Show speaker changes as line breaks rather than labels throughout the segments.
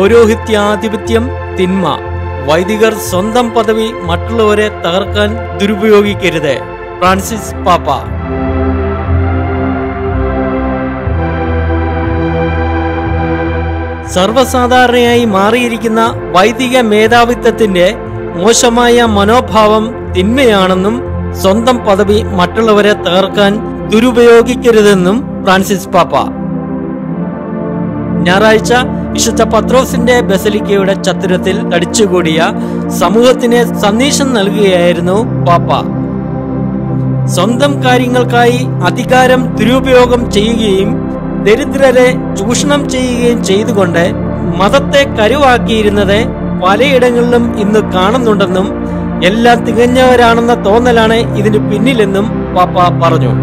പൗരോഹിത്യാധിപത്യം തിന്മ വൈദികർ സ്വന്തം പദവി മറ്റുള്ളവരെ തകർക്കാൻ ദുരുപയോഗിക്കരുത് ഫ്രാൻസിസ് പാപ്പ സർവ്വസാധാരണയായി മാറിയിരിക്കുന്ന വൈദിക മേധാവിത്വത്തിന്റെ മോശമായ മനോഭാവം തിന്മയാണെന്നും സ്വന്തം പദവി മറ്റുള്ളവരെ തകർക്കാൻ ദുരുപയോഗിക്കരുതെന്നും ഫ്രാൻസിസ് പാപ്പ ഞായറാഴ്ച വിശുദ്ധ പത്രോസിന്റെ ബസലിക്കയുടെ ചത്തുരത്തിൽ തടിച്ചുകൂടിയ സമൂഹത്തിന് സന്ദേശം നൽകുകയായിരുന്നു പാപ്പ സ്വന്തം കാര്യങ്ങൾക്കായി അധികാരം ദുരുപയോഗം ചെയ്യുകയും ദരിദ്രരെ ചൂഷണം ചെയ്യുകയും ചെയ്തുകൊണ്ട് മതത്തെ കരുവാക്കിയിരുന്നത് പലയിടങ്ങളിലും ഇന്ന് കാണുന്നുണ്ടെന്നും എല്ലാം തികഞ്ഞവരാണെന്ന തോന്നലാണ് ഇതിന് പിന്നിലെന്നും പാപ്പ പറഞ്ഞു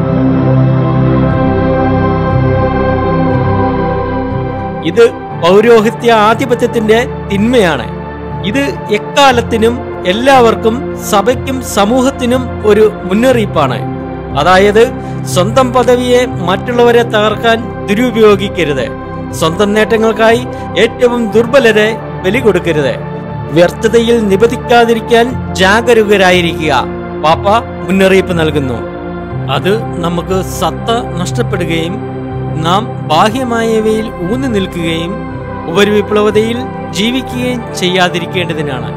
ഇത് പൗരോഹിത്യ ആധിപത്യത്തിന്റെ തിന്മയാണ് ഇത് എക്കാലത്തിനും എല്ലാവർക്കും സഭയ്ക്കും സമൂഹത്തിനും ഒരു മുന്നറിയിപ്പാണ് അതായത് സ്വന്തം പദവിയെ മറ്റുള്ളവരെ തകർക്കാൻ ദുരുപയോഗിക്കരുത് സ്വന്തം നേട്ടങ്ങൾക്കായി ഏറ്റവും ദുർബലരെ ബലി കൊടുക്കരുത് വ്യർത്ഥതയിൽ നിബന്ധിക്കാതിരിക്കാൻ ജാഗരൂകരായിരിക്കുക പാപ്പ മുന്നറിയിപ്പ് നൽകുന്നു അത് നമുക്ക് സത്ത നഷ്ടപ്പെടുകയും നാം ബാഹ്യമായവയിൽ ഊന്നി നിൽക്കുകയും ഉപരിവിപ്ലവതയിൽ ജീവിക്കുകയും ചെയ്യാതിരിക്കേണ്ടതിനാണ്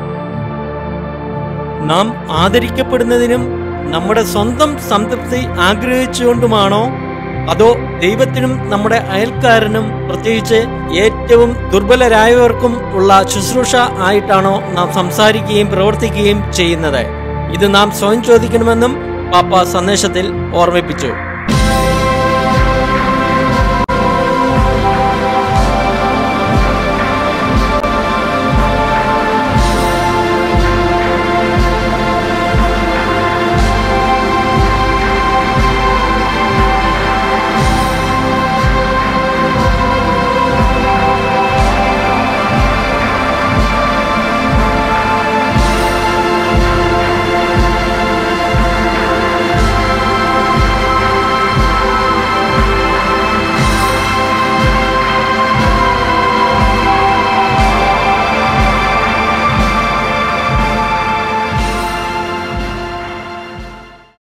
നാം ആദരിക്കപ്പെടുന്നതിനും നമ്മുടെ സ്വന്തം സംതൃപ്തി ആഗ്രഹിച്ചുകൊണ്ടുമാണോ അതോ ദൈവത്തിനും നമ്മുടെ അയൽക്കാരനും പ്രത്യേകിച്ച് ഏറ്റവും ദുർബലരായവർക്കും ഉള്ള ശുശ്രൂഷ ആയിട്ടാണോ നാം സംസാരിക്കുകയും പ്രവർത്തിക്കുകയും ചെയ്യുന്നത് ഇത് നാം സ്വയം ചോദിക്കണമെന്നും പാപ്പ സന്ദേശത്തിൽ ഓർമ്മിപ്പിച്ചു